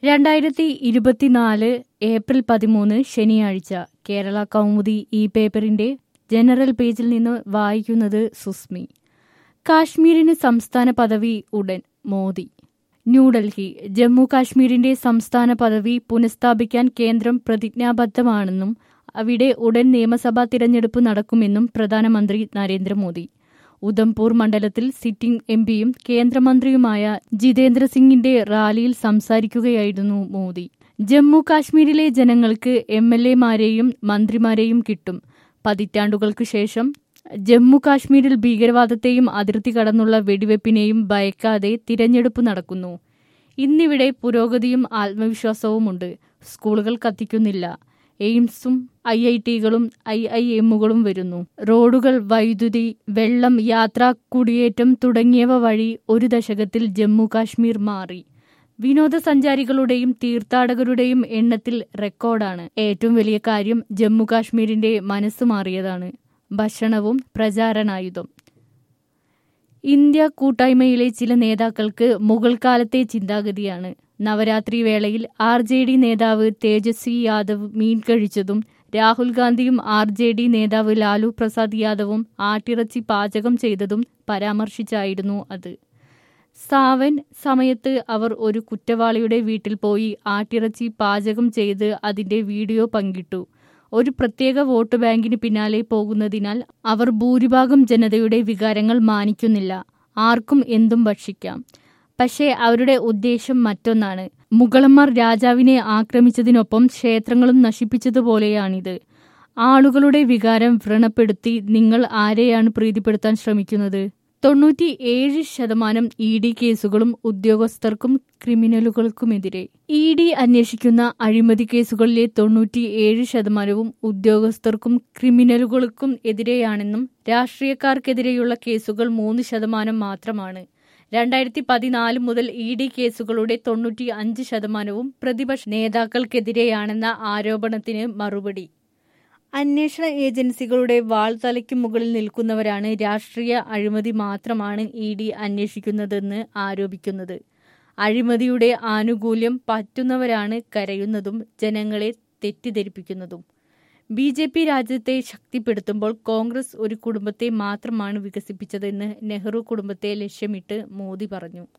രണ്ടായിരത്തി ഇരുപത്തിനാല് ഏപ്രിൽ പതിമൂന്ന് ശനിയാഴ്ച കേരള കൗമുദി ഈ പേപ്പറിന്റെ ജനറൽ പേജിൽ നിന്ന് വായിക്കുന്നത് സുസ്മി കാശ്മീരിന് സംസ്ഥാന പദവി ഉടൻ മോദി ന്യൂഡൽഹി ജമ്മു കാശ്മീരിന്റെ സംസ്ഥാന പദവി പുനഃസ്ഥാപിക്കാൻ കേന്ദ്രം പ്രതിജ്ഞാബദ്ധമാണെന്നും അവിടെ ഉടൻ നിയമസഭാ തിരഞ്ഞെടുപ്പ് നടക്കുമെന്നും പ്രധാനമന്ത്രി നരേന്ദ്രമോദി ഉധംപൂർ മണ്ഡലത്തിൽ സിറ്റിംഗ് എംപിയും കേന്ദ്രമന്ത്രിയുമായ ജിതേന്ദ്ര സിംഗിന്റെ റാലിയിൽ സംസാരിക്കുകയായിരുന്നു മോദി ജമ്മു കാശ്മീരിലെ ജനങ്ങൾക്ക് എം എൽ എമാരെയും മന്ത്രിമാരെയും കിട്ടും പതിറ്റാണ്ടുകൾക്കു ശേഷം ജമ്മു കാശ്മീരിൽ ഭീകരവാദത്തെയും അതിർത്തി കടന്നുള്ള വെടിവെപ്പിനെയും ഭയക്കാതെ തിരഞ്ഞെടുപ്പ് നടക്കുന്നു ഇന്നിവിടെ പുരോഗതിയും ആത്മവിശ്വാസവുമുണ്ട് സ്കൂളുകൾ കത്തിക്കുന്നില്ല എയിംസും ഐ ഐ ടികളും ഐ ഐ എമ്മുകളും വരുന്നു റോഡുകൾ വൈദ്യുതി വെള്ളം യാത്രാ കുടിയേറ്റം തുടങ്ങിയവ വഴി ഒരു ദശകത്തിൽ ജമ്മു കാശ്മീർ മാറി വിനോദസഞ്ചാരികളുടെയും തീർത്ഥാടകരുടെയും എണ്ണത്തിൽ റെക്കോർഡാണ് ഏറ്റവും വലിയ കാര്യം ജമ്മു കാശ്മീരിന്റെ മനസ്സ് മാറിയതാണ് ഭക്ഷണവും പ്രചാരണായുധം ഇന്ത്യ കൂട്ടായ്മയിലെ ചില നേതാക്കൾക്ക് മുഗൾ കാലത്തെ ചിന്താഗതിയാണ് നവരാത്രി വേളയിൽ ആർ ജെ ഡി നേതാവ് തേജസ്വി യാദവ് മീൻ കഴിച്ചതും രാഹുൽ ഗാന്ധിയും ആർ ജെ ഡി നേതാവ് ലാലു പ്രസാദ് യാദവും ആട്ടിറച്ചി പാചകം ചെയ്തതും പരാമർശിച്ചായിരുന്നു അത് സാവൻ സമയത്ത് അവർ ഒരു കുറ്റവാളിയുടെ വീട്ടിൽ പോയി ആട്ടിറച്ചി പാചകം ചെയ്ത് അതിന്റെ വീഡിയോ പങ്കിട്ടു ഒരു പ്രത്യേക വോട്ട് ബാങ്കിന് പിന്നാലെ പോകുന്നതിനാൽ അവർ ഭൂരിഭാഗം ജനതയുടെ വികാരങ്ങൾ മാനിക്കുന്നില്ല ആർക്കും എന്തും ഭക്ഷിക്കാം പക്ഷേ അവരുടെ ഉദ്ദേശം മറ്റൊന്നാണ് മുഗളന്മാർ രാജാവിനെ ആക്രമിച്ചതിനൊപ്പം ക്ഷേത്രങ്ങളും നശിപ്പിച്ചതുപോലെയാണിത് ആളുകളുടെ വികാരം വ്രണപ്പെടുത്തി നിങ്ങൾ ആരെയാണ് പ്രീതിപ്പെടുത്താൻ ശ്രമിക്കുന്നത് തൊണ്ണൂറ്റി ഏഴ് ശതമാനം ഇ ഡി കേസുകളും ഉദ്യോഗസ്ഥർക്കും ക്രിമിനലുകൾക്കുമെതിരെ ഇ ഡി അന്വേഷിക്കുന്ന അഴിമതി കേസുകളിലെ തൊണ്ണൂറ്റി ഏഴ് ശതമാനവും ഉദ്യോഗസ്ഥർക്കും ക്രിമിനലുകൾക്കും എതിരെയാണെന്നും രാഷ്ട്രീയക്കാർക്കെതിരെയുള്ള കേസുകൾ മൂന്ന് ശതമാനം മാത്രമാണ് രണ്ടായിരത്തി പതിനാല് മുതൽ ഇ ഡി കേസുകളുടെ തൊണ്ണൂറ്റി അഞ്ച് ശതമാനവും പ്രതിപക്ഷ നേതാക്കൾക്കെതിരെയാണെന്ന ആരോപണത്തിന് മറുപടി അന്വേഷണ ഏജൻസികളുടെ വാൾതലയ്ക്ക് മുകളിൽ നിൽക്കുന്നവരാണ് രാഷ്ട്രീയ അഴിമതി മാത്രമാണ് ഇ ഡി അന്വേഷിക്കുന്നതെന്ന് ആരോപിക്കുന്നത് അഴിമതിയുടെ ആനുകൂല്യം പറ്റുന്നവരാണ് കരയുന്നതും ജനങ്ങളെ തെറ്റിദ്ധരിപ്പിക്കുന്നതും ബി ജെ പി രാജ്യത്തെ ശക്തിപ്പെടുത്തുമ്പോൾ കോൺഗ്രസ് ഒരു കുടുംബത്തെ മാത്രമാണ് വികസിപ്പിച്ചതെന്ന് നെഹ്റു കുടുംബത്തെ ലക്ഷ്യമിട്ട് മോദി പറഞ്ഞു